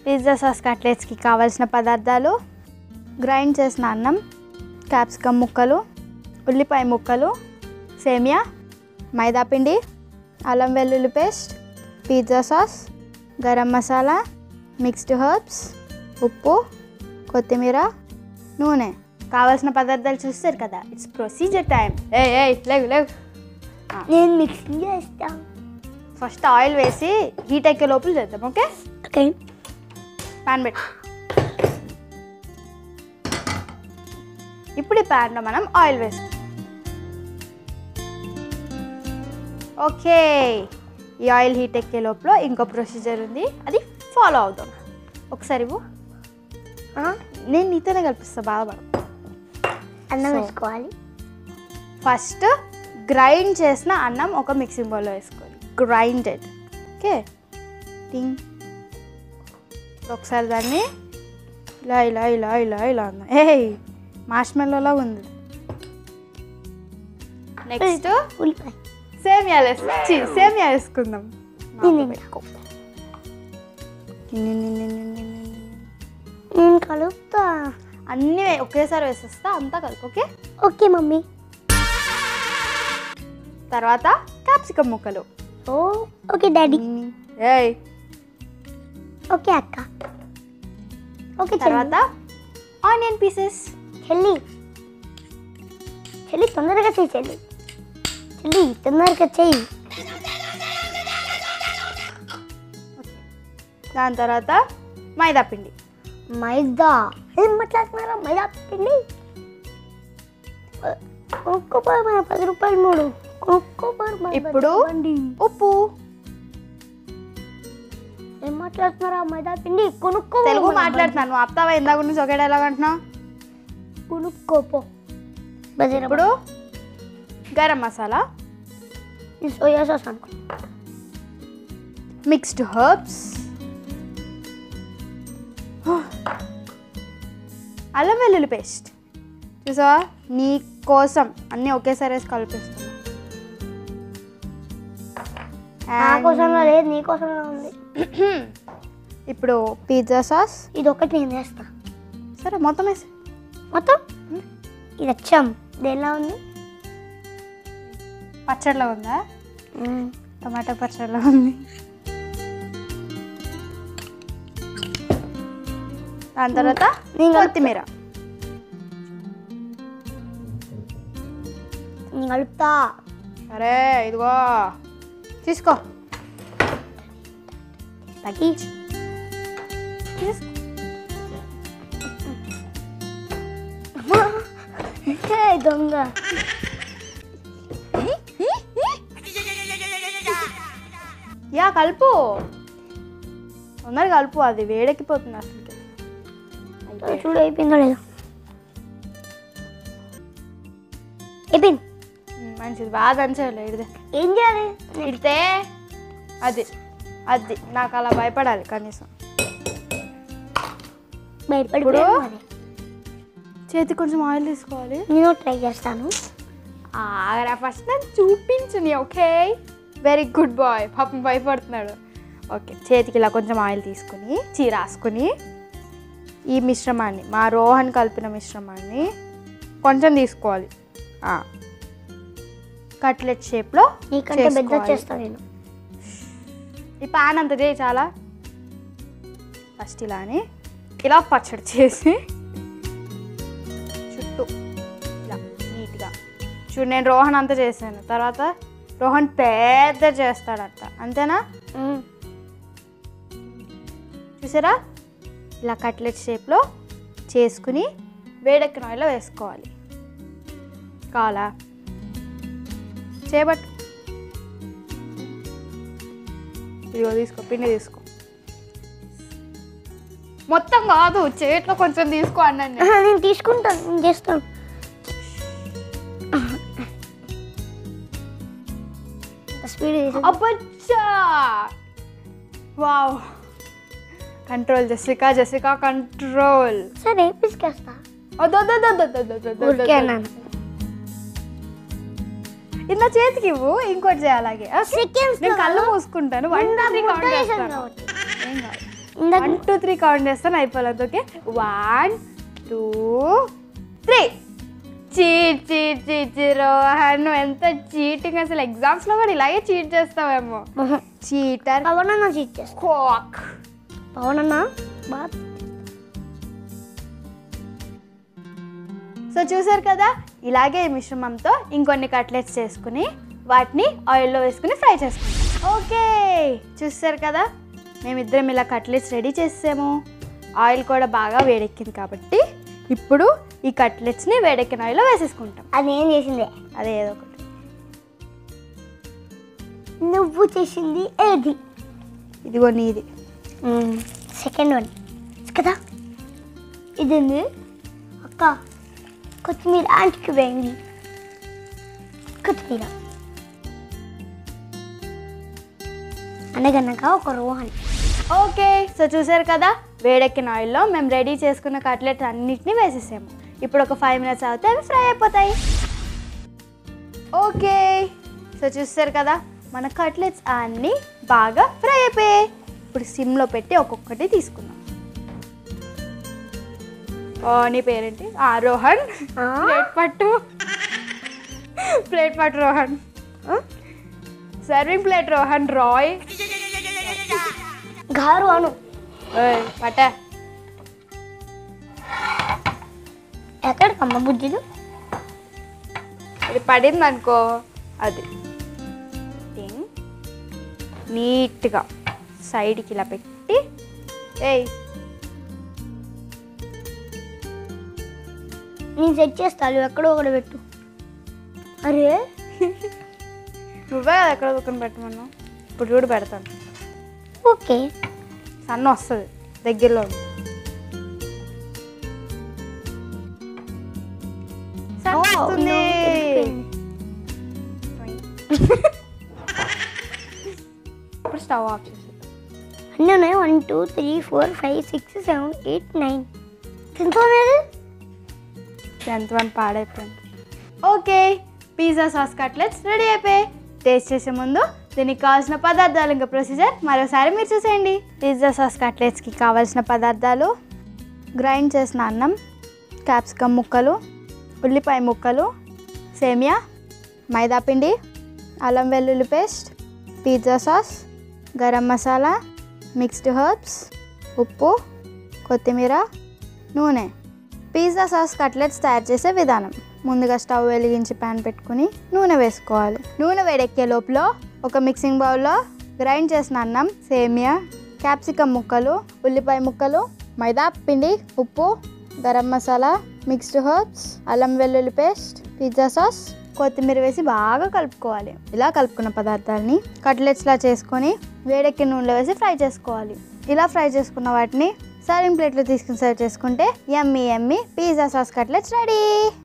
Pizza sauce కట్లెట్స్కి కావాల్సిన పదార్థాలు grind చేసిన అన్నం క్యాప్సికమ్ ముక్కలు ఉల్లిపాయ ముక్కలు సేమియా మైదా పిండి అల్లం వెల్లుల్లి paste pizza sauce garam masala mixed herbs ఉప్పు కొత్తిమీర నూనె కావాల్సిన పదార్థాలు చూస్తారు కదా ఇట్స్ ప్రొసీజర్ టైం ఏ ఏ లేవు లేవు నేను మిక్సింగ్ చేస్తా ఫస్ట్ ఆయిల్ వేసి హీట్ ఎక్కే లోపల చేద్దాం ఓకే ఓకే ప్యాన్ పెట్టు ఇప్పుడు ఈ ప్యాన్లో మనం ఆయిల్ వేస్తాం ఓకే ఈ ఆయిల్ హీట్ ఎక్కే లోపల ఇంకో ప్రొసీజర్ ఉంది అది ఫాలో అవుదాం ఒకసారి ఇవ్వు. నేను నీతోనే కల్పిస్తా బాధపడు అన్నం So. వేసుకోవాలి ఫస్ట్ గ్రైండ్ చేసిన అన్నం ఒక మిక్సింగ్ బౌల్లో వేసుకోవాలి గ్రైండెడ్ ఓకే టింగ్ ఒకసారి దాన్ని ఇలా ఇలా ఇలా ఇలా ఇలా అన్నా ఏ మార్ష్మెల్లోలా ఉంది నెక్స్ట్ ఉల్లిపాయ సేమియాలు వేసుకు ఛీ, సేమియా వేసుకుందాం నేను పెట్టుకో ని- ని- ని- ని- ని- ని- ని. నేను కలుపుతా అన్నీ వే- ఒకేసారి వేసేస్తా అంతా కలుపు ఓకే ఓకే మమ్మీ తర్వాత క్యాప్సికమ్ ముక్కలు ఓ ఓకే డాడీ ఏయ్ ఓకే అక్క ఓకే తర్వాత ఆనియన్ పీసెస్ చెల్లి చెల్లి తొందరగా చెయ్యి చెల్లి చెల్లి తొందరగా చెయ్యి దాని తర్వాత మైదా పిండి మైదా ఏం మాట్లాడుతున్నారా మైదా పిండి కొనుక్కోపోయి మన పది రూపాయలు మూడు కొనుక్కోపోయి మన ఇప్పుడు బండి. ఉప్పు ఏం మాట్లాడుతున్నారా మైదా పిండి కొనుక్కో తెలుగు మన మాట్లాడుతున్నాను నువ్వు ఆపుతావా ఇందాక నుంచి ఒకే డైలాగ్ అంటున్నావు బండి. కొనుక్కోపో బజార్ ఇప్పుడు గరం మసాలా సోయా సాస్ అనుకో మిక్స్డ్ హర్బ్స్ అల్లం వెల్లుల్లి పేస్ట్ చూసావా నీ కోసం అన్నీ ఒకేసారి వేసి కలిపిస్తున్నా నా కోసంలో లేదు నీ కోసంలో ఉంది ఇప్పుడు పిజ్జా సాస్ ఇది ఒకటి నేను వేస్తా సరే మొత్తం వేసి మొత్తం ఇది వచ్చాం దేనిలా ఉంది పచ్చడిలో ఉందా టమాటా పచ్చడిలో ఉంది దాని తర్వాత నేను కొత్తిమీర నేను కలుపుతా సరే ఇదిగో తీసుకో తగ్గి తీసుకో ఏ దొంగ యా కలుపు తొందరగా కలుపు అది వేడెక్కిపోతుంది అసలు చూడు అయిపోయిందో లేదో అయిపోయింది మంచిది బాగా దంచాలి ఇడితే ఏం చేయాలి ఇడితే అది అది నాకు అలా భయపడాలి కనీసం భయపడిపోయాను ఇప్పుడు? మరి. చేతి కొంచెం ఆయిల్ తీసుకోవాలి నేను ట్రై చేస్తాను ఆగరా ఫస్ట్ నన్ను చూపించని ఓకే వెరీ గుడ్ బాయ్ పాపం భయపడుతున్నాడు ఓకే చేతికి ఇలా కొంచెం ఆయిల్ తీసుకుని చీ రాసుకుని ఈ మిశ్రమాన్ని మా రోహన్ కలిపిన మిశ్రమాన్ని కొంచెం తీసుకోవాలి ఆ. కట్లెట్ షేప్లో నీకంటే పెద్ద చేసుకోవాలి. చేస్తా నేను ఈ పాన్ అంత చేయి చాలా ఫస్ట్ ఇలానే ఇలా పచ్చడి చేసి చుట్టూ ఇలా నీట్గా చూడు నేను రోహన్ అంతా చేశాను తర్వాత రోహన్ పెద్ద చేస్తాడట అంతేనా మ్మ్. చూసారా ఇలా కట్లెట్ షేప్లో చేసుకుని వేడెక్కిన ఆయిల్లో వేసుకోవాలి కావాలా చేయబట్టు ఇదిగో తీసుకో పిండి తీసుకో మొత్తం కాదు చేతిలో కొంచెం తీసుకో అన్నాను నేను. ఆహా, నేను తీసుకుంటాను నేను చేస్తాను స్పీడ్ అబ్బచ్చా wow control Jessica Jessica control సరే పిసికేస్తా ఊరికే అన్నాను ఇలా చేతికి ఇవ్వు ఇంకోటి చేయాలి అలాగే Okay. Seconds నేను లో కళ్ళు కాదు. మూసుకుంటాను వన్ టూ త్రీ ముద్ద కౌంట్ వేసాను చేస్తాను కాబట్టి ఏం కాదు ఇందాక వన్ టూ త్రీ కౌంట్ చేస్తాను అయిపోలేదు okay one two three cheat cheat cheat Rohan నువ్వు ఎంత చీటింగ్ అసలు ఎగ్జామ్స్లో కూడా ఇలాగే చీట్ చేస్తావేమో చీటర్ పవన్ అన్న చీట్ చేస్తా కోక్ పవన్ అన్న బాగా సో చూసారు కదా ఇలాగే ఈ మిశ్రమంతో ఇంకొన్ని కట్లెట్స్ చేసుకుని వాటిని ఆయిల్లో వేసుకుని ఫ్రై చేసుకుంటాం ఓకే చూసారు కదా మేమిద్దరం ఇలా కట్లెట్స్ రెడీ చేసాము ఆయిల్ కూడా బాగా వేడెక్కింది కాబట్టి ఇప్పుడు ఈ కట్లెట్స్ని వేడెక్కిన ఆయిల్లో వేసేసుకుంటాం అది నేను చేసిందే అదే ఏదో ఒకటి నువ్వు చేసింది ఏది ఇదిగో నీది సెకండ్ వన్ కదా ఇది ఉంది అక్క కొత్తిమీర ఆంటీకి వేయండి కొత్తిమీర అనగనగా ఒక రోహన్ ఓకే సో చూసారు కదా వేడెక్కిన ఆయిల్లో మేము రెడీ చేసుకున్న కట్లెట్స్ అన్నిటిని వేసేసాము ఇప్పుడు ఒక ఫైవ్ మినిట్స్ అవుతే అవి ఫ్రై అయిపోతాయి ఓకే సో చూసారు కదా మన కట్లెట్స్ అన్నీ బాగా ఫ్రై అయిపోయాయి ఇప్పుడు సిమ్లో పెట్టి ఒక్కొక్కటి తీసుకుందాం ఓ నీ పేరేంటి ఆ, రోహన్ ఆ? ప్లేట్ పట్టు ప్లేట్ పట్టు రోహన్ సర్వింగ్ ప్లేట్ రోహన్ రాయ్ గారు అను ఓయ్ పట్ట ఎక్కడికమ్మ బుజ్జిలు ఇది పడింది అనుకో అది టింగ్. నీట్గా సైడ్కి ఇలా పెట్టి ఏయ్ నేను సెట్ చేస్తాను ఎక్కడో ఒకటి పెట్టు అరే నువ్వే కదా ఎక్కడ దుకాణం పెట్టమన్నావు ఇప్పుడు చూడు పెడతాను ఓకే సన్న వస్తుంది దగ్గరలో ఉంది. సన్న ఓ, వస్తుంది ఇలా తెలిసిపోయింది. ఇప్పుడు స్టవ్ ఆఫ్ చేసి అన్నీ ఉన్నాయి one two three four five six seven eight nine ఎంత అనేది టెన్త్ వన్ పాడైపోయింది okay pizza sauce cutlets ready అయిపోయాయి టేస్ట్ చేసే ముందు దీనికి కావాల్సిన పదార్థాలు ఇంకా ప్రొసీజర్ మరోసారి మీరు చూసేయండి పిజ్జా సాస్ కట్లెట్స్కి కావాల్సిన పదార్థాలు గ్రైండ్ చేసిన అన్నం క్యాప్సికమ్ ముక్కలు ఉల్లిపాయ ముక్కలు సేమియా మైదా పిండి అల్లం వెల్లుల్లి paste pizza sauce garam masala mixed herbs ఉప్పు కొత్తిమీర నూనె పిజ్జా సాస్ కట్లెట్స్ తయారు చేసే విధానం ముందుగా స్టవ్ వెలిగించి ప్యాన్ పెట్టుకుని నూనె వేసుకోవాలి నూనె వేడెక్కే లోపల ఒక మిక్సింగ్ బౌల్లో గ్రైండ్ చేసిన అన్నం సేమియా క్యాప్సికమ్ ముక్కలు ఉల్లిపాయ ముక్కలు మైదా పిండి ఉప్పు గరం మసాలా మిక్స్డ్ హర్బ్స్ అల్లం వెల్లుల్లి పేస్ట్ పిజ్జా సాస్ కొత్తిమీర వేసి బాగా కలుపుకోవాలి ఇలా కలుపుకున్న పదార్థాలని కట్లెట్స్లా చేసుకొని వేడెక్కిన నూనెలో వేసి ఫ్రై చేసుకోవాలి ఇలా ఫ్రై చేసుకున్న వాటిని సర్వింగ్ ప్లేట్లో తీసుకుని సర్వ్ చేసుకుంటే yummy yummy pizza sauce cutlets ready